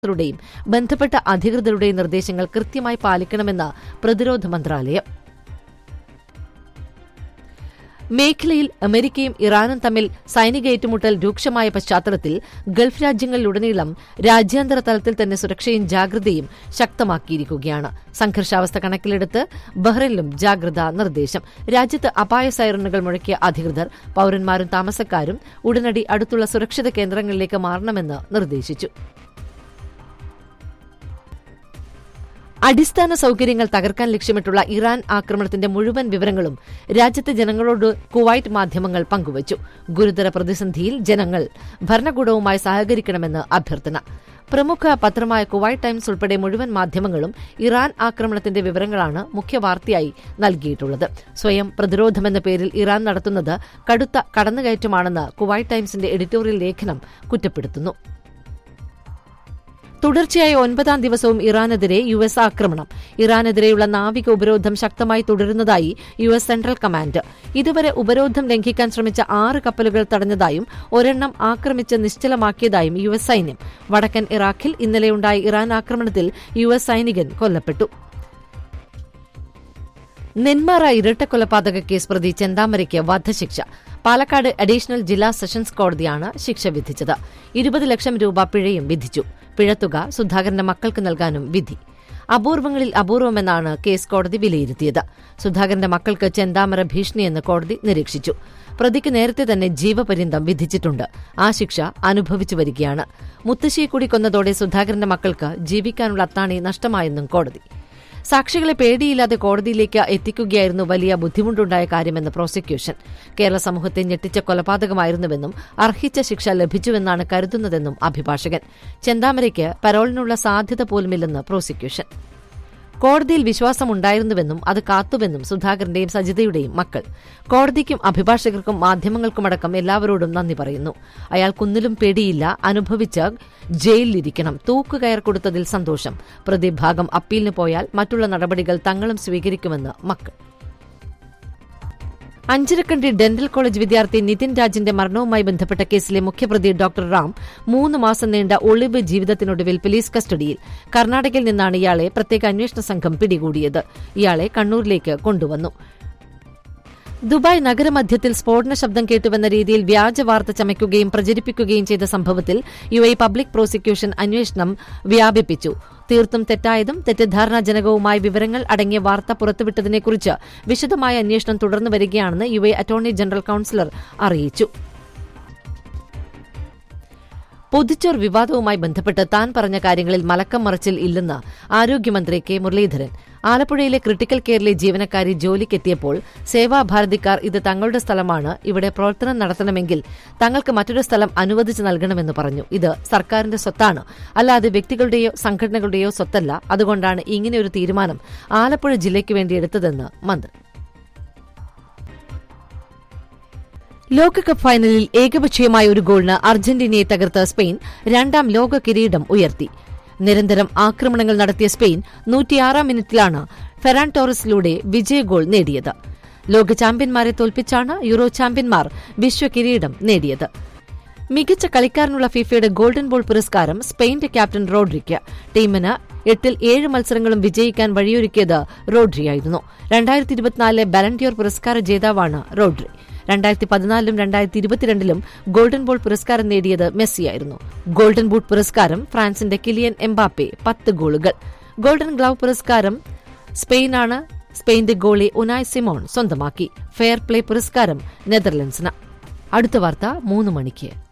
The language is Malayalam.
ടെയും ബന്ധപ്പെട്ട അധികൃതരുടെയും നിർദ്ദേശങ്ങൾ കൃത്യമായി പാലിക്കണമെന്ന് പ്രതിരോധ മന്ത്രാലയം മേഖലയിൽ അമേരിക്കയും ഇറാനും തമ്മിൽ സൈനിക ഏറ്റുമുട്ടൽ രൂക്ഷമായ പശ്ചാത്തലത്തിൽ ഗൾഫ് രാജ്യങ്ങളിലുടനീളം രാജ്യാന്തര തലത്തിൽ തന്നെ സുരക്ഷയും ജാഗ്രതയും ശക്തമാക്കിയിരിക്കുകയാണ് സംഘർഷാവസ്ഥ കണക്കിലെടുത്ത് ബഹ്റൈനിലും ജാഗ്രതാ നിർദ്ദേശം രാജ്യത്ത് അപായ സൈറണുകൾ മുഴക്കിയ അധികൃതർ പൌരന്മാരും താമസക്കാരും ഉടനടി അടുത്തുള്ള സുരക്ഷിത കേന്ദ്രങ്ങളിലേക്ക് മാറണമെന്ന് നിർദ്ദേശിച്ചു അടിസ്ഥാന സൌകര്യങ്ങൾ തകർക്കാൻ ലക്ഷ്യമിട്ടുള്ള ഇറാൻ ആക്രമണത്തിന്റെ മുഴുവൻ വിവരങ്ങളും രാജ്യത്തെ ജനങ്ങളോട് കുവൈറ്റ് മാധ്യമങ്ങൾ പങ്കുവച്ചു ഗുരുതര പ്രതിസന്ധിയിൽ ജനങ്ങൾ ഭരണകൂടവുമായി സഹകരിക്കണമെന്ന് അഭ്യർത്ഥന പ്രമുഖ പത്രമായ കുവൈറ്റ് ടൈംസ് ഉൾപ്പെടെ മുഴുവൻ മാധ്യമങ്ങളും ഇറാൻ ആക്രമണത്തിന്റെ വിവരങ്ങളാണ് മുഖ്യവാർത്തയായി നൽകിയിട്ടുള്ളത് സ്വയം പ്രതിരോധമെന്ന പേരിൽ ഇറാൻ നടത്തുന്നത് കടുത്ത കടന്നുകയറ്റമാണെന്ന് കുവൈറ്റ് ടൈംസിന്റെ എഡിറ്റോറിയൽ ലേഖനം കുറ്റപ്പെടുത്തുന്നു തുടർച്ചയായ ഒൻപതാം ദിവസവും ഇറാനെതിരെ യു എസ് ആക്രമണം ഇറാനെതിരെയുള്ള നാവിക ഉപരോധം ശക്തമായി തുടരുന്നതായി യു എസ് സെൻട്രൽ കമാൻഡ് ഇതുവരെ ഉപരോധം ലംഘിക്കാൻ ശ്രമിച്ച ആറ് കപ്പലുകൾ തടഞ്ഞതായും ഒരെണ്ണം ആക്രമിച്ച് നിശ്ചലമാക്കിയതായും യു എസ് സൈന്യം വടക്കൻ ഇറാഖിൽ ഇന്നലെയുണ്ടായ ഇറാൻ ആക്രമണത്തിൽ യു എസ് സൈനികൻ കൊല്ലപ്പെട്ടു നെന്മാറ ഇരട്ടക്കൊലപാതക കേസ് പ്രതി ചെന്താമരയ്ക്ക് വധശിക്ഷ പാലക്കാട് അഡീഷണൽ ജില്ലാ സെഷൻസ് കോടതിയാണ് ശിക്ഷ വിധിച്ചത് ഇരുപത് ലക്ഷം രൂപ പിഴയും വിധിച്ചു പിഴത്തുക സുധാകരന്റെ മക്കൾക്ക് നൽകാനും വിധി അപൂർവങ്ങളിൽ അപൂർവമെന്നാണ് കേസ് കോടതി വിലയിരുത്തിയത് സുധാകരന്റെ മക്കൾക്ക് ചെന്താമര ഭീഷണിയെന്ന് കോടതി നിരീക്ഷിച്ചു പ്രതിക്ക് നേരത്തെ തന്നെ ജീവപര്യന്തം വിധിച്ചിട്ടുണ്ട് ആ ശിക്ഷ അനുഭവിച്ചു വരികയാണ് മുത്തശ്ശിയെ കൂടി കൊന്നതോടെ സുധാകരന്റെ മക്കൾക്ക് ജീവിക്കാനുള്ള അത്താണി നഷ്ടമായെന്നും കോടതി സാക്ഷികളെ പേടിയില്ലാതെ കോടതിയിലേക്ക് എത്തിക്കുകയായിരുന്നു വലിയ ബുദ്ധിമുട്ടുണ്ടായ കാര്യമെന്ന് പ്രോസിക്യൂഷൻ കേരള സമൂഹത്തെ ഞെട്ടിച്ച കൊലപാതകമായിരുന്നുവെന്നും അർഹിച്ച ശിക്ഷ ലഭിച്ചുവെന്നാണ് കരുതുന്നതെന്നും അഭിഭാഷകൻ ചെന്താമരയ്ക്ക് പരോളിനുള്ള സാധ്യത പോലുമില്ലെന്ന് പ്രോസിക്യൂഷൻ കോടതിയിൽ വിശ്വാസമുണ്ടായിരുന്നുവെന്നും അത് കാത്തുവെന്നും സുധാകരന്റെയും സജിതയുടെയും മക്കൾ കോടതിക്കും അഭിഭാഷകർക്കും മാധ്യമങ്ങൾക്കുമടക്കം എല്ലാവരോടും നന്ദി പറയുന്നു അയാൾ കുന്നിലും പേടിയില്ല അനുഭവിച്ച് ജയിലിലിരിക്കണം തൂക്കുകയർ കൊടുത്തതിൽ സന്തോഷം പ്രതിഭാഗം അപ്പീലിന് പോയാൽ മറ്റുള്ള നടപടികൾ തങ്ങളും സ്വീകരിക്കുമെന്ന് മക്കൾ അഞ്ചരക്കണ്ടി ഡെന്റൽ കോളേജ് വിദ്യാർത്ഥി നിതിൻ രാജിന്റെ മരണവുമായി ബന്ധപ്പെട്ട കേസിലെ മുഖ്യപ്രതി ഡോക്ടർ റാം മൂന്ന് മാസം നീണ്ട ഒളിവ് ജീവിതത്തിനൊടുവിൽ പോലീസ് കസ്റ്റഡിയിൽ കർണാടകയിൽ നിന്നാണ് ഇയാളെ പ്രത്യേക അന്വേഷണ സംഘം പിടികൂടിയത് ഇയാളെ കണ്ണൂരിലേക്ക് കൊണ്ടുവന്നു ദുബായ് നഗരമധ്യത്തിൽ സ്ഫോടന ശബ്ദം കേട്ടുവെന്ന രീതിയിൽ വ്യാജ വാർത്ത ചമയ്ക്കുകയും പ്രചരിപ്പിക്കുകയും ചെയ്ത സംഭവത്തിൽ യു ഐ പബ്ലിക് പ്രോസിക്യൂഷൻ അന്വേഷണം വ്യാപിപ്പിച്ചു തീർത്തും തെറ്റായതും തെറ്റിദ്ധാരണാജനകവുമായ വിവരങ്ങൾ അടങ്ങിയ വാർത്ത പുറത്തുവിട്ടതിനെക്കുറിച്ച് വിശദമായ അന്വേഷണം തുടർന്നു വരികയാണെന്ന് U A attorney general councillor അറിയിച്ചു പൊതിച്ചോർ വിവാദവുമായി ബന്ധപ്പെട്ട് താൻ പറഞ്ഞ കാര്യങ്ങളിൽ മലക്കം മറിച്ചിൽ ഇല്ലെന്ന് ആരോഗ്യമന്ത്രി കെ മുരളീധരൻ ആലപ്പുഴയിലെ ക്രിട്ടിക്കൽ കെയറിലെ ജീവനക്കാരി ജോലിക്കെത്തിയപ്പോൾ സേവാഭാരതിക്കാർ ഇത് തങ്ങളുടെ സ്ഥലമാണ് ഇവിടെ പ്രവർത്തനം നടത്തണമെങ്കിൽ തങ്ങൾക്ക് മറ്റൊരു സ്ഥലം അനുവദിച്ചു നൽകണമെന്ന് പറഞ്ഞു ഇത് സർക്കാരിന്റെ സ്വത്താണ് അല്ലാതെ വ്യക്തികളുടെയോ സംഘടനകളുടെയോ സ്വത്തല്ല അതുകൊണ്ടാണ് ഇങ്ങനെയൊരു തീരുമാനം ആലപ്പുഴ ജില്ലയ്ക്ക് വേണ്ടി എടുത്തതെന്ന് മന്ത്രി ലോകകപ്പ് ഫൈനലിൽ ഏകപക്ഷീയമായ ഒരു ഗോളിന് അർജന്റീനയെ തകർത്ത സ്പെയിൻ രണ്ടാം ലോക കിരീടം ഉയർത്തി നിരന്തരം ആക്രമണങ്ങൾ നടത്തിയ സ്പെയിൻ നൂറ്റിയാറാം മിനിറ്റിലാണ് ഫെറാൻ ടോറസിലൂടെ വിജയ ഗോൾ നേടിയത് ലോക ചാമ്പ്യന്മാരെ തോൽപ്പിച്ചാണ് യൂറോ ചാമ്പ്യന്മാർ വിശ്വ കിരീടം നേടിയത് മികച്ച കളിക്കാരനുള്ള ഫിഫയുടെ ഗോൾഡൻ ബോൾ പുരസ്കാരം സ്പെയിന്റെ ക്യാപ്റ്റൻ റോഡ്രിക്ക് ടീമിന് എട്ടിൽ ഏഴ് മത്സരങ്ങളും വിജയിക്കാൻ വഴിയൊരുക്കിയത് റോഡ്രിയായിരുന്നു രണ്ടായിരത്തി ഇരുപത്തിനാലിലെ ബാലന്റിയോർ പുരസ്കാര ജേതാവാണ് റോഡ്രി രണ്ടായിരത്തി പതിനാലിലും രണ്ടായിരത്തി ഇരുപത്തിരണ്ടിലും ഗോൾഡൻ ബോൾ പുരസ്കാരം നേടിയത് മെസ്സിയായിരുന്നു ഗോൾഡൻ ബൂട്ട് പുരസ്കാരം ഫ്രാൻസിന്റെ കിലിയൻ എംബാപ്പെ പത്ത് ഗോളുകൾ ഗോൾഡൻ ഗ്ലൗ പുരസ്കാരം സ്പെയിനാണ് സ്പെയിന്റെ ഗോളി ഉനായ് സിമോൺ സ്വന്തമാക്കി ഫെയർ പ്ലേ പുരസ്കാരം നെതർലൻഡ്സിന് അടുത്ത വാർത്ത മൂന്ന് മണിക്ക്